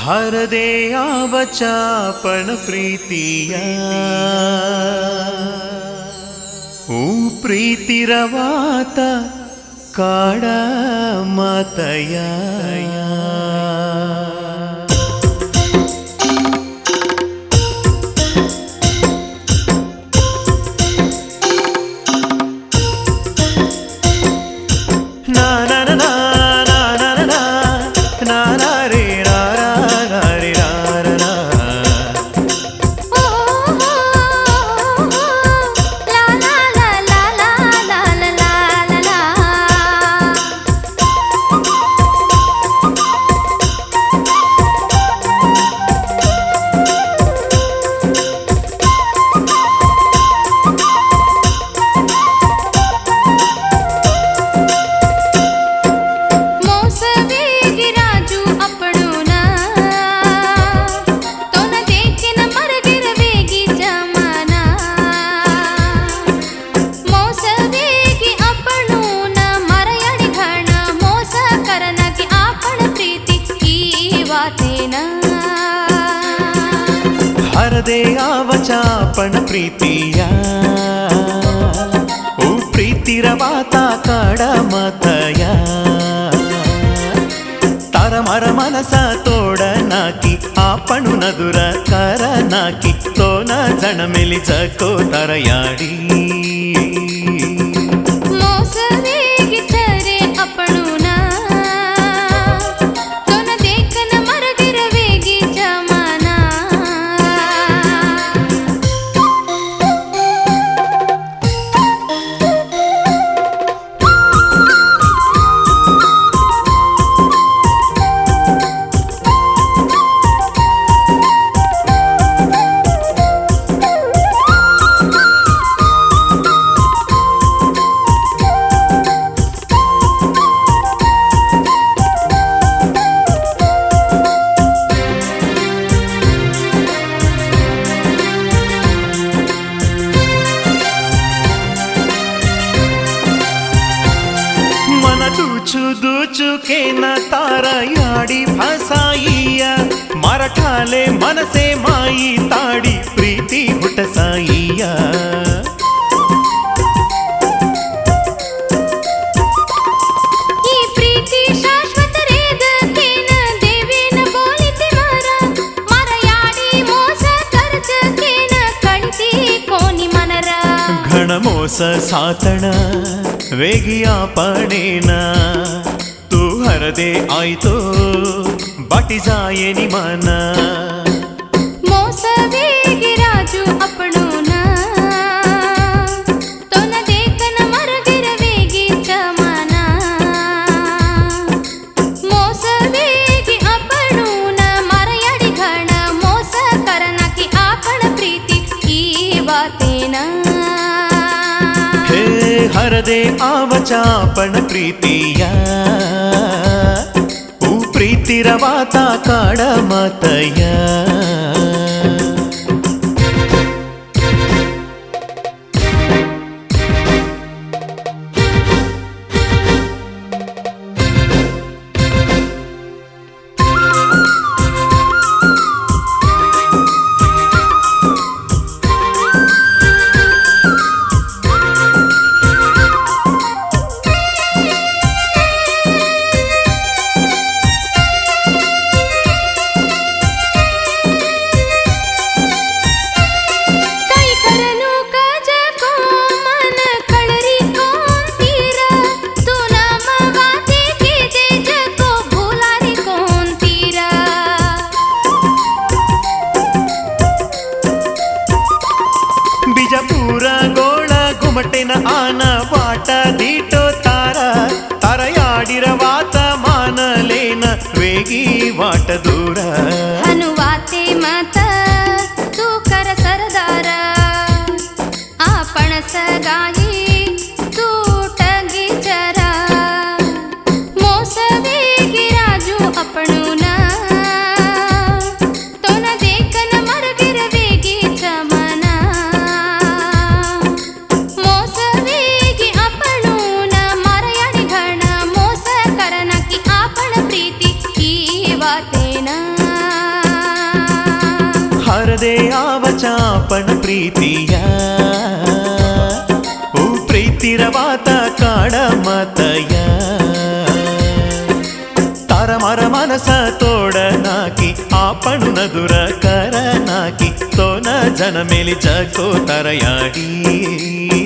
हरदे आवचापण प्रीतिया ऊ प्रीतिरवात काड मातया na na na na na na na na na na re ra ra ra re ra ra ra ಓ ಲಾ ಲಾ ಲಾ ಲಾ ಲಾ ಲಾ ಲಾ ಲಾ ಲಾ ಮೋಸವೇಗಿ ರಾಜು ಅಪ್ಪಣುನ ತೋನ ದೇಕಿನ ಮರಗಿರವೇಗಿ ಜಮಾನ ಮೋಸವೇಗಿ ಅಪ್ಪಣುನ ಮರಯಡಿ ಘಣ ಮೋಸ ಕರನಗಿ ಆಪಣ ಪ್ರೀತಿ ಈ ವಾತೇನ ಹರದೆ ಅವಚಾಪಣ ಪ್ರೀತಿಯ ಓ ಪ್ರೀತಿರವಾತ ಕಾಡ ಮತಯ ತರಮರ ಮನಸ ತೋಡ ನಾಕಿ ಆಪಣು ನದುರ ಕರ ನಾಕಿ ತೋನ ಜಣ ಮೆಲಿ ಜಕೋ ತರಯಾಡಿ ಮೋಸವೇಗಿ ಚರೆ ಅಪ್ಪಣುನ ತೋನ ದೇಕನ ಮರಗಿರವೇಗಿ ಜಮಾನ మన దూచు దూచుకేన తారయాడి భాసాయియ మరఠాలే మనసే మాయి తాడి ప్రీತಿ ಹುಟ್ಟಸಾಯಿಯ ಈ ಪ್ರೀತಿ ಶಾಶ್ವತ ರೇದಕೇನ ದೇವೇನ ಬೋಲಿತಿ ಮರ ಮರಯಾಡಿ ಮೋಸ ಕರ್ಜಕೇನ ಕಳಿತಿ ಕೋನಿ ಮನರ ಘಣ ಮೋಸ ಸಾತಣ ವೇಗಿಯ ಪಡೇನ ತೂ ಹರದೆ ಆಯ್ತೋ ಬಟಿಜಾಯೇನಿ ಮನ ಮೋಸವೇಗಿ ರಾಜು ಅಪ್ಪಣುನ ತೋನ ದೇಕನ ಮರಗಿರವೇಗಿ ಚಮನ ಮೋಸವೇಗಿ ಅಪ್ಪಣುನ ಮರಯಡಿ ಘಣ ಮೋಸ ಕರನಕಿ ಆಪಣ ಪ್ರೀತಿ ಈ ವಾತೇನ ಹೇ ಹರದೆ ಆವಚಾಪಣ ಪ್ರೀತಿಯ ಹೂ ಪ್ರೀತಿರವಾತ ಕಾಡ ಮತಯ ಕೈ ಕರನು ಕಜ ಕೋ ಮನ ಕಳರಿ ಕೋಂತೀರ ತು ನಮ ವಾತೆ ಕೆ ದೆ ಜಕೋ ಭೂಲಾರಿ ಕೋಂತೀರ ಬಿಜಪುರ ಗೋಳ ಗುಮಟೆನ ಆನ ವಾಟ ದೀಟೋ ತಾರ ತರಯಾಡಿರವಾತ ಮಾನಲೇನ ವೇಗಿ ವಾಟ ದೂರ ಹನುವಾತೆ ಮತ ತೂಕರ ಸರದಾರ ಆ ಪಣಸ ಗಾಯಿ ತೂಟಗಿ ಜರ ಮೋಸವೇಗಿ ರಾಜು ಅಪ್ಪಣುನ ತೋನ ದೇಕನ ಮರಗಿರವೇಗಿ ಚಮನ ಮೋಸವೇಗಿ ಅಪ್ಪಣುನ ಮರಯಡಿ ಘಣ ಮೋಸ ಕರನಕಿ ಆಪಣ ಪ್ರೀತಿ ಈ ವಾತೇನ तारदे आवचापण प्रीतिय ಹೂ ಪ್ರೀತಿರವಾತ ಕಾಡ ಮತಯ ತಾರಮರ ಮನಸ ತೋಡ ನಾಕಿ ಆಪಣು ನದುರ ಕರ ನಾಕಿ ತೋನ ಜನ ಮೇಲಿ ಜಕೋ ತರಯಾಡಿ